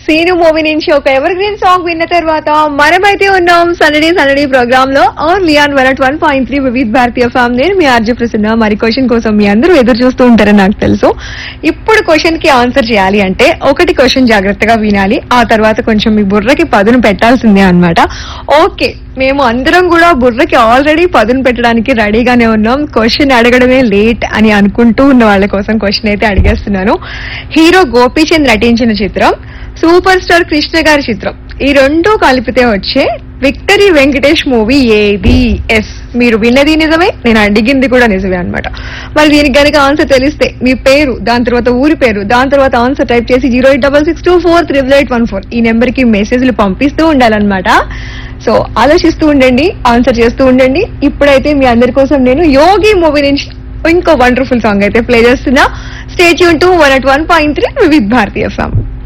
scene movie నుంచి ఒక ever green song విన్న తర్వాత మనమైతే ఉన్నాం సండడే సండడే ప్రోగ్రామ్ లో only on one one point three వివిధ భారతీయ ఫామ్ నేను మీ ఆర్జే ప్రసన్న మరి క్వశ్చన్ కోసం మీ అందరూ ఎదురు చూస్తూ ఉంటారని నాకు తెలుసు ఇప్పుడు క్వశ్చన్ కి ఆన్సర్ చేయాలి అంటే ఒకటి క్వశ్చన్ జాగ్రత్తగా వినాలి ఆ తర్వాత కొంచెం మీ బుర్రకి పదును పెట్టాల్సిందే అన్నమాట ఓకే మేము అందరం కూడా బుర్రకి ఆల్రెడీ పదును పెట్టడానికి రెడీగానే ఉన్నాం క్వశ్చన్ అడగడమే లేట్ అని అనుకుంటూ ఉన్న వాళ్ళ కోసం క్వశ్చన్ అయితే అడిగేస్తున్నాను హీరో గోపీచంద్ నటించిన చిత్రం సూపర్ స్టార్ కృష్ణ గారి చిత్రం ఈ రెండు కలిపితే వచ్చే విక్టరీ వెంకటేష్ మూవీ ఏది ఎస్ మీరు విన్నది నిజమే నేను అడిగింది కూడా నిజమే అన్నమాట మరి దీనికి గనుక ఆన్సర్ తెలిస్తే మీ పేరు దాని తర్వాత ఊరి పేరు దాని తర్వాత ఆన్సర్ టైప్ చేసి zero eight double six two four triple eight one four ఈ నెంబర్ కి మెసేజ్లు పంపిస్తూ ఉండాలన్నమాట సో ఆలోచిస్తూ ఉండండి ఆన్సర్ చేస్తూ ఉండండి ఇప్పుడైతే మీ అందరి కోసం నేను యోగి మూవీ నుంచి ఇంకో వండర్ఫుల్ సాంగ్ అయితే ప్లే చేస్తున్నా స్టేట్ యూన్ to one at one point three with భారతీయ సాంగ్